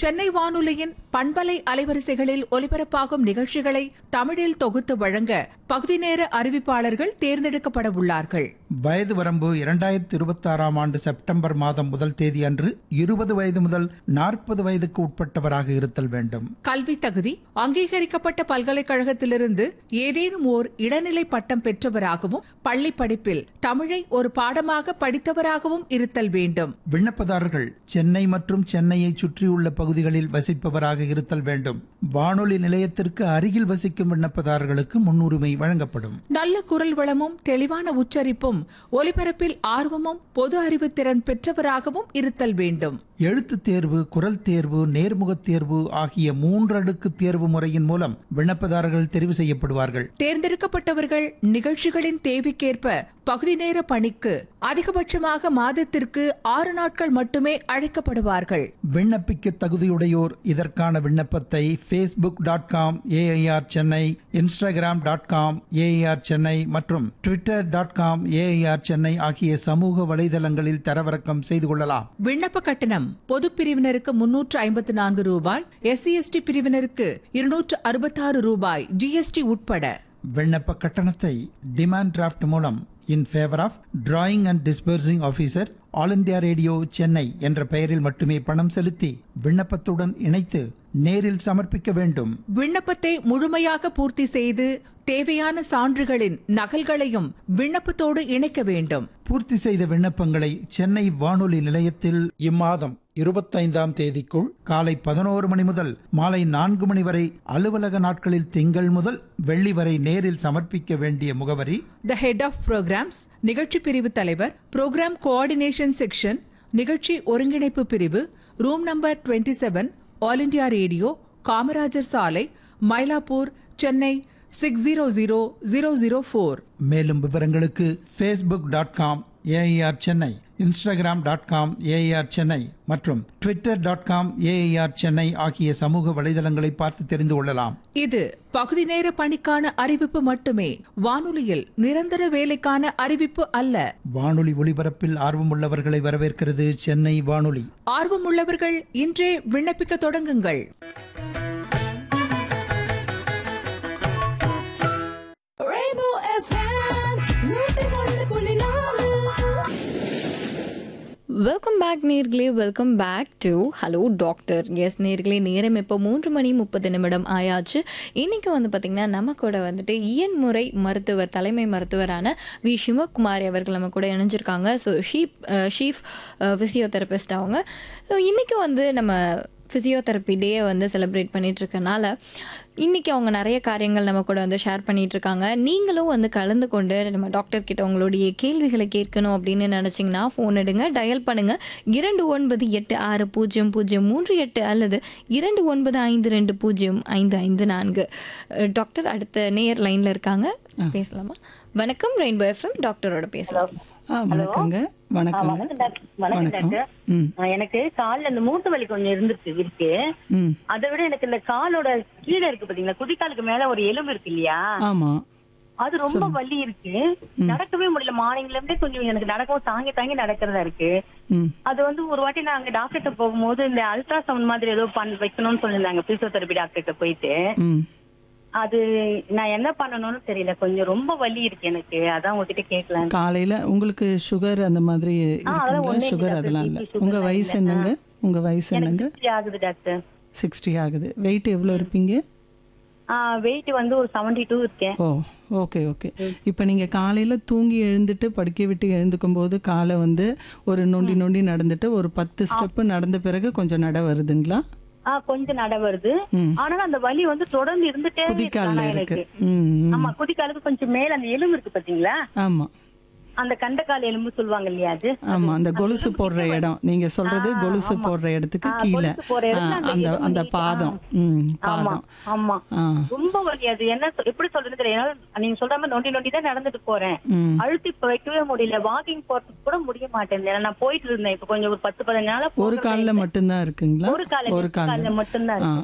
சென்னை வானொலியின் பண்பலை அலைவரிசைகளில் ஒலிபரப்பாகும் நிகழ்ச்சிகளை தமிழில் தொகுத்து வழங்க பகுதி நேர அறிவிப்பாளர்கள் தேர்ந்தெடுக்கப்பட உள்ளார்கள் வயது வரம்பு இரண்டாயிரத்தி இருபத்தாறாம் ஆண்டு செப்டம்பர் மாதம் முதல் தேதி அன்று இருபது வயது முதல் நாற்பது வயதுக்கு உட்பட்டவராக இருத்தல் வேண்டும் கல்வி தகுதி அங்கீகரிக்கப்பட்ட பல்கலைக்கழகத்திலிருந்து ஏதேனும் ஓர் இடைநிலை பட்டம் பெற்றவராகவும் பள்ளி படிப்பில் தமிழை ஒரு பாடமாக படித்தவராகவும் இருத்தல் வேண்டும் விண்ணப்பதாரர்கள் சென்னை மற்றும் சென்னையை சுற்றியுள்ள பகுதிகளில் வசிப்பவராக இருத்தல் வேண்டும் வானொலி நிலையத்திற்கு அருகில் வசிக்கும் விண்ணப்பதாரர்களுக்கு முன்னுரிமை வழங்கப்படும் நல்ல குரல் வளமும் தெளிவான உச்சரிப்பும் ஒலிபரப்பில் ஆர்வமும் பொது அறிவு திறன் பெற்றவராகவும் இருத்தல் வேண்டும் எழுத்துத் தேர்வு குரல் தேர்வு நேர்முகத் தேர்வு ஆகிய மூன்றடுக்கு தேர்வு முறையின் மூலம் விண்ணப்பதாரர்கள் தெரிவு செய்யப்படுவார்கள் தேர்ந்தெடுக்கப்பட்டவர்கள் நிகழ்ச்சிகளின் தேவைக்கேற்ப பகுதி நேர பணிக்கு அதிகபட்சமாக மாதத்திற்கு ஆறு நாட்கள் மட்டுமே அழைக்கப்படுவார்கள் விண்ணப்பிக்க தகுதியுடையோர் இதற்கான விண்ணப்பத்தை Facebook dot com A I R Chennai Instagram dot com A I R Chennai மற்றும் Twitter dot com A I R Chennai ஆகிய சமூக வலைதளங்களில் தரவிறக்கம் செய்து கொள்ளலாம் விண்ணப்ப கட்டணம் பொது பிரிவினருக்கு முன்னூற்று ஐம்பத்து நான்கு ரூபாய் எஸ்சி எஸ்டி பிரிவினருக்கு இருநூற்று அறுபத்தாறு ரூபாய் ஜிஎஸ்டி உட்பட விண்ணப்ப கட்டணத்தை டிமாண்ட் டிராஃப்ட் மூலம் in favour of drawing and disbursing officer All India Radio Chennai என்ற பெயரில் மட்டுமே பணம் செலுத்தி விண்ணப்பத்துடன் இணைத்து நேரில் சமர்ப்பிக்க வேண்டும் விண்ணப்பத்தை முழுமையாக பூர்த்தி செய்து தேவையான சான்றுகளின் நகல்களையும் விண்ணப்பத்தோடு இணைக்க வேண்டும் பூர்த்தி செய்த விண்ணப்பங்களை சென்னை வானொலி நிலையத்தில் இம்மாதம் இருபத்தைந்தாம் தேதிக்குள் காலை பதினோரு மணி முதல் மாலை நான்கு மணி வரை அலுவலக நாட்களில் திங்கள் முதல் வெள்ளி வரை நேரில் சமர்ப்பிக்க வேண்டிய முகவரி த ஹெட் ஆஃப் ப்ரோக்ராம்ஸ் நிகழ்ச்சி பிரிவு தலைவர் ப்ரோக்ராம் கோஆர்டினேஷன் செக்ஷன் நிகழ்ச்சி ஒருங்கிணைப்பு பிரிவு room number 27 seven All India Radio Kamarajar சாலை Mylapore Chennai six zero zero zero zero four மேலும் விவரங்களுக்கு Facebook dot com A I R Chennai Instagram dot com A I R Chennai மற்றும் Twitter dot com A I R Chennai ஆகிய சமூக வலைதளங்களை பார்த்து தெரிந்து கொள்ளலாம் இது பகுதி நேர பணிக்கான அறிவிப்பு மட்டுமே வானொலியில் நிரந்தர வேலைக்கான அறிவிப்பு அல்ல வானொலி ஒலிபரப்பில் ஆர்வமுள்ளவர்களை வரவேற்கிறது சென்னை வானொலி ஆர்வமுள்ளவர்கள் இன்றே விண்ணப்பிக்க தொடங்குங்கள் Rainbow FM, நூத்தி ஒன்று புள்ளி நாலு. வெல்கம் பேக் நேர்களே welcome back to hello doctor yes நேர்களே நேரம் இப்போ மூன்று மணி முப்பது நிமிடம் ஆயாச்சு இன்னைக்கு வந்து பார்த்திங்கன்னா நம்ம கூட வந்துட்டு இயன் முறை மருத்துவர் தலைமை மருத்துவரான வி சிவகுமாரி அவர்கள் நம்ம கூட இணைஞ்சிருக்காங்க ஸோ ஷீப் ஷீஃப் ஃபிசியோதெரபிஸ்ட் அவங்க ஸோ இன்றைக்கி வந்து நம்ம ஃபிசியோதெரப்பி டே வந்து செலிப்ரேட் பண்ணிட்டு இருக்கனால இன்னைக்கு அவங்க நிறைய காரியங்கள் நம்ம கூட வந்து ஷேர் பண்ணிட்டு இருக்காங்க நீங்களும் வந்து கலந்து கொண்டு நம்ம டாக்டர் கிட்ட உங்களுடைய கேள்விகளை கேட்கணும் அப்படின்னு நினைச்சீங்கன்னா ஃபோன் எடுங்க டயல் பண்ணுங்க இரண்டு ஒன்பது எட்டு ஆறு பூஜ்ஜியம் பூஜ்ஜியம் மூன்று எட்டு அல்லது இரண்டு ஒன்பது ஐந்து ரெண்டு பூஜ்ஜியம் ஐந்து ஐந்து நான்கு அஹ், டாக்டர் அடுத்த நேயர் லைன்ல இருக்காங்க பேசலாமா வணக்கம் ரெயின்போ எஃப்எம் டாக்டரோட பேசலாம் ஆ வணக்கங்க ஆ, வணக்கங்க வணக்கம் டாக்டர் வணக்கம் டாக்டர் ம் ஆ, எனக்கு கால்ல இந்த மூட்டு வலி கொஞ்சம் இருந்துச்சு இருக்கு ம் அதை விட எனக்கு இந்த காலோட கீழே இருக்கு பாத்தீங்களா குதிக்காலுக்கு மேல ஒரு எலும்பு இருக்கு இல்லையா ஆமா அது ரொம்ப வலி இருக்கு நடக்கவே முடியல மார்னிங்ல இருந்தே கொஞ்சம் எனக்கு நடக்கவும் தாங்கி தாங்கி நடக்கிறதா இருக்கு ம் அது வந்து ஒரு வாட்டி நான் அங்க டாக்டர்கிட்ட போகும்போது இந்த அல்ட்ராசவுண்ட் மாதிரி ஏதோ பண்ண வைக்கணும்னு சொல்லியிருந்தாங்க பிசியோதெரபி டாக்டர்கிட்ட போயிட்டு ம் அது நான் என்ன பண்ணணும்னு தெரியல கொஞ்சம் ரொம்ப வலி இருக்கு எனக்கு அதான் உங்ககிட்ட கேட்கலாம் காலையில உங்களுக்கு சுகர் அந்த மாதிரி அதெல்லாம் இருக்குங்களா ஒண்ணும் சுகர் இல்ல, அதெல்லாம் BP, இல்ல sugar உங்க எல்லாம் வயசு இல்ல. என்னங்க உங்க வயசு என்னங்க எனக்கு 60 ஆகுது டாக்டர் சிக்ஸ்டி ஆகுது வெயிட் எவ்வளோ இருப்பீங்க வெயிட் வந்து ஒரு செவன்டி டூ இருக்கேன் ஓ ஓகே ஓகே இப்போ நீங்கள் காலையில் தூங்கி எழுந்துட்டு படுக்கை விட்டு எழுந்துக்கும் போது காலை வந்து ஒரு நொண்டி நொண்டி நடந்துட்டு ஒரு பத்து ஸ்டெப்பு நடந்த பிறகு கொஞ்சம் நட வருதுங்களா ஆ கொஞ்சம் நட வருது ம். ஆனாலும் அந்த வலி வந்து தொடர்ந்து இருந்துட்டே இருக்கு குதிக்காலில் ஆனா இருக்கு எனக்கு ம் ம். ஆமா குதிக்காலுக்கு கொஞ்சம் மேல அந்த எலும்பு இருக்கு பாத்தீங்களா ஆமா அந்த கண்டக்கால் எலும்பு சொல்லுவாங்க இல்லையா அது ஆமா அந்த கொலுசு போடுற இடம் நீங்க சொல்றது ஆ, கொலுசு ஆமா. போடுற இடத்துக்கு ஆ, கீழே கொலுசு போடுற ஆ, இடத்துல அந்த அந்த எலும்பு அந்த நீங்க- பாதம் ஆ. ம் ஆமா பாதம் ஆமா ஆ ரொம்ப வலி அது என்ன சொ- எப்படி சொல்றது தெரியல என்னால நீங்க சொல்ற மாதிரி நொண்டி நொண்டி தான் நடந்துட்டு போறேன் ம் அழுத்தி இப்ப வைக்கவே முடியல வாக்கிங் போறதுக்கு கூட முடிய மாட்டேன் நான் போயிட்டு இருந்தேன் இப்ப கொஞ்சம் ஒரு பத்து பதினஞ்சு நாளா ஒரு போகவே கால்ல இல்லை. மட்டும்தான் இருக்குங்களா ஒரு கால ஒரு கால்ல கால்ல மட்டும்தான் ஆ இருக்கு